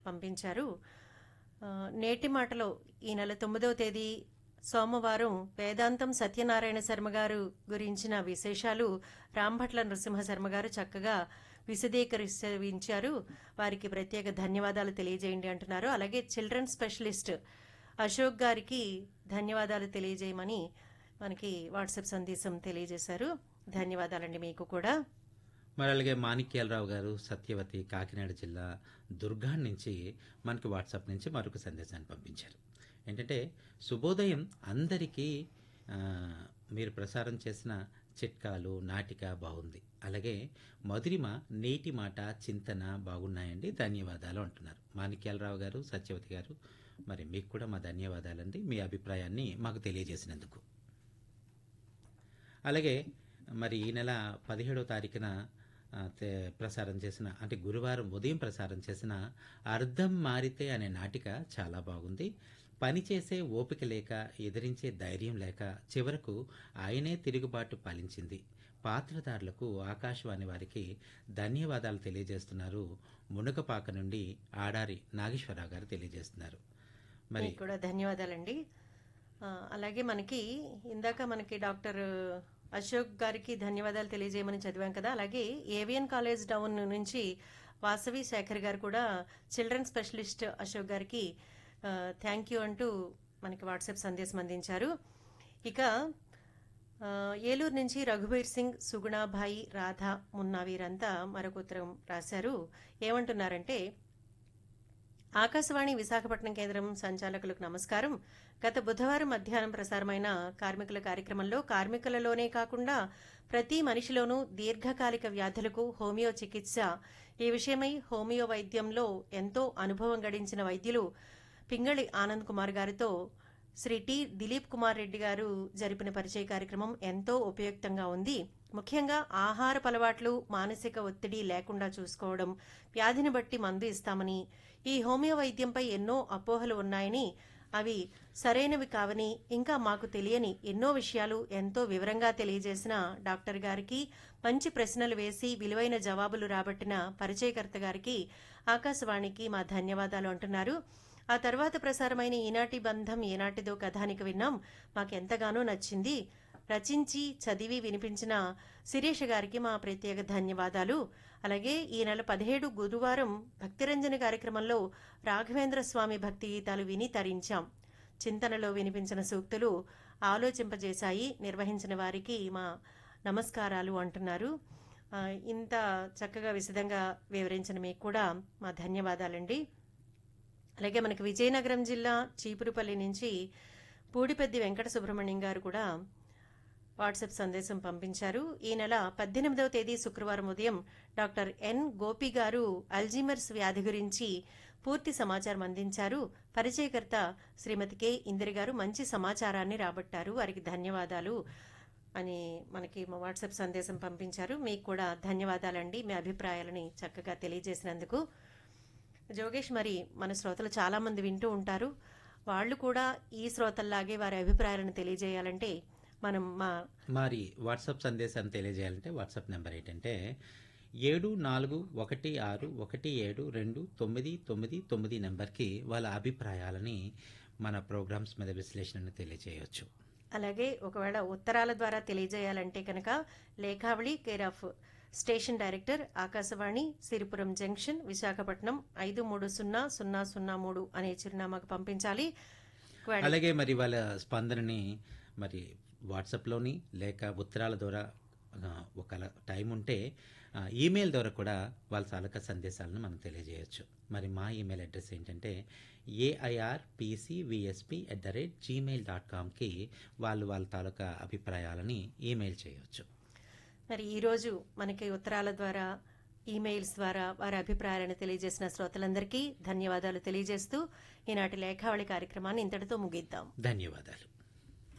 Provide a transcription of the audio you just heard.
పంపించారు ఆ, నేటి మాటలో ఈ నెల తొమ్మిదవ తేదీ సోమవారం వేదాంతం సత్యనారాయణ శర్మ గారు గురించిన విశేషాలు రాంభట్ల నరసింహ శర్మ గారు చక్కగా విశదీకరించారు వారికి ప్రత్యేక ధన్యవాదాలు తెలియజేయండి అంటున్నారు అలాగే చిల్డ్రన్ స్పెషలిస్ట్ అశోక్ గారికి ధన్యవాదాలు తెలియజేయమని మనకి వాట్సాప్ సందేశం తెలియజేశారు ధన్యవాదాలండి మీకు కూడా మరి అలాగే మాణిక్యాలరావు గారు సత్యవతి కాకినాడ జిల్లా దుర్గాన్ నుంచి మనకి వాట్సాప్ నుంచి మరొక సందేశాన్ని పంపించారు ఏంటంటే శుభోదయం అందరికీ ఆ, మీరు ప్రసారం చేసిన చిట్కాలు నాటిక బాగుంది అలాగే మధురిమ నేటి మాట చింతన బాగున్నాయండి ధన్యవాదాలు అంటున్నారు మాణిక్యాలరావు గారు సత్యవతి గారు మరి మీకు కూడా మా ధన్యవాదాలండి మీ అభిప్రాయాన్ని మాకు తెలియజేసినందుకు అలాగే మరి ఈ నెల పదిహేడవ తారీఖున ఆ, తే- ప్రసారం చేసిన అంటే గురువారం ఉదయం ప్రసారం చేసిన అర్థం మారితే అనే నాటిక చాలా బాగుంది పనిచేసే ఓపిక లేక ఎదిరించే ధైర్యం లేక చివరకు ఆయనే తిరుగుబాటు పాలించింది పాత్రదారులకు ఆకాశవాణి వారికి ధన్యవాదాలు తెలియజేస్తున్నారు మునకపాక నుండి ఆడారి నాగేశ్వరరావు గారు తెలియజేస్తున్నారు మరి మీకు కూడా ధన్యవాదాలండి ఆ, అలాగే మనకి ఇందాక మనకి డాక్టర్ అశోక్ గారికి ధన్యవాదాలు తెలియజేయమని చదివాం కదా అలాగే ఏవియన్ కాలేజ్ డౌన్ నుంచి వాసవి శేఖర్ గారు కూడా చిల్డ్రన్ స్పెషలిస్ట్ అశోక్ గారికి థ్యాంక్ యూ అంటూ మనకి వాట్సాప్ సందేశం అందించారు ఇక ఆ, ఏలూరు నుంచి రఘుబీర్ సింగ్ సుగుణాభాయి రాధ మున్నా వీరంతా మరొక ఉత్తరం రాశారు ఏమంటున్నారంటే ఆకాశవాణి విశాఖపట్నం కేంద్రం సంచాలకులకు నమస్కారం గత బుధవారం మధ్యాహ్నం ప్రసారమైన కార్మికుల కార్యక్రమంలో కార్మికులలోనే కాకుండా ప్రతి మనిషిలోనూ దీర్ఘకాలిక వ్యాధులకు హోమియో చికిత్స ఈ విషయమై హోమియో వైద్యంలో ఎంతో అనుభవం గడించిన వైద్యులు పింగళి ఆనంద్ కుమార్ గారితో శ్రీ టి దిలీప్ కుమార్ రెడ్డి గారు జరిపిన పరిచయ కార్యక్రమం ఎంతో ఉపయుక్తంగా ఉంది ముఖ్యంగా ఆహారపు అలవాట్లు మానసిక ఒత్తిడి లేకుండా చూసుకోవడం వ్యాధిని బట్టి మందు ఇస్తామని ఈ హోమియో వైద్యంపై ఎన్నో అపోహలు ఉన్నాయని అవి సరైనవి కావని ఇంకా మాకు తెలియని ఎన్నో విషయాలు ఎంతో వివరంగా తెలియజేసిన డాక్టర్ గారికి మంచి ప్రశ్నలు వేసి విలువైన జవాబులు రాబట్టిన పరిచయకర్త గారికి ఆకాశవాణికి మా ధన్యవాదాలు అంటున్నారు ఆ తర్వాత ప్రసారమైన ఈనాటి బంధం ఏనాటిదో కథానిక విన్నాం మాకెంతగానో నచ్చింది రచించి చదివి వినిపించిన శిరీష గారికి మా ప్రత్యేక ధన్యవాదాలు అలాగే ఈ నెల పదిహేడు గురువారం భక్తిరంజన కార్యక్రమంలో రాఘవేంద్ర స్వామి భక్తి గీతాలు విని తరించాం చింతనలో వినిపించిన సూక్తులు ఆలోచింపజేశాయి నిర్వహించిన వారికి మా నమస్కారాలు అంటున్నారు ఆ, ఇంత చక్కగా విశదంగా వివరించిన మీకు కూడా మా ధన్యవాదాలండి అలాగే మనకి విజయనగరం జిల్లా చీపురుపల్లి నుంచి పూడిపెద్ది వెంకట సుబ్రహ్మణ్యం గారు కూడా వాట్సాప్ సందేశం పంపించారు ఈ నెల పద్దెనిమిదవ తేదీ శుక్రవారం ఉదయం డాక్టర్ ఎన్ గోపి గారు అల్జీమర్స్ వ్యాధి గురించి పూర్తి సమాచారం అందించారు పరిచయకర్త శ్రీమతి కె ఇందిరి గారు మంచి సమాచారాన్ని రాబట్టారు వారికి ధన్యవాదాలు అని మనకి మా వాట్సాప్ సందేశం పంపించారు మీకు కూడా ధన్యవాదాలండి మీ అభిప్రాయాలని చక్కగా తెలియజేసినందుకు జోగేష్ మరి మన శ్రోతలు చాలా మంది వింటూ ఉంటారు వాళ్ళు కూడా ఈ శ్రోతల్లాగే వారి అభిప్రాయాలను తెలియజేయాలంటే మనం మా మరి వాట్సాప్ సందేశాన్ని తెలియజేయాలంటే వాట్సాప్ నెంబర్ ఏంటంటే ఏడు నాలుగు ఒకటి ఆరు ఒకటి ఏడు రెండు తొమ్మిది తొమ్మిది తొమ్మిది నెంబర్కి వాళ్ళ అభిప్రాయాలని మన ప్రోగ్రామ్స్ మీద విశ్లేషణను తెలియజేయవచ్చు అలాగే ఒకవేళ ఉత్తరాల ద్వారా తెలియజేయాలంటే కనుక లేఖావళి care of station director Akashvani Siripuram junction Visakhapatnam ఐదు మూడు సున్నా సున్నా సున్నా మూడు అనే చిరునామాకు పంపించాలి ఒకవేళ అలాగే మరి వాళ్ళ స్పందనని మరి వాట్సాప్లోని లేక ఉత్తరాల ద్వారా ఆ, ఒక టైం ఉంటే ఆ, ఈమెయిల్ ద్వారా కూడా వాళ్ళ తాలూకా సందేశాలను మనం తెలియజేయవచ్చు మరి మా ఈమెయిల్ అడ్రస్ ఏంటంటే AIR PCVSP at the rate Gmail dot కామ్కి వాళ్ళు వాళ్ళ తాలూకా అభిప్రాయాలని ఈమెయిల్ చేయవచ్చు మరి ఈరోజు మనకి ఉత్తరాల ద్వారా ఈమెయిల్స్ ద్వారా వారి అభిప్రాయాలను తెలియజేసిన శ్రోతలందరికీ ధన్యవాదాలు తెలియజేస్తూ ఈనాటి లేఖావళి కార్యక్రమాన్ని ఇంతటితో ముగిద్దాం ధన్యవాదాలు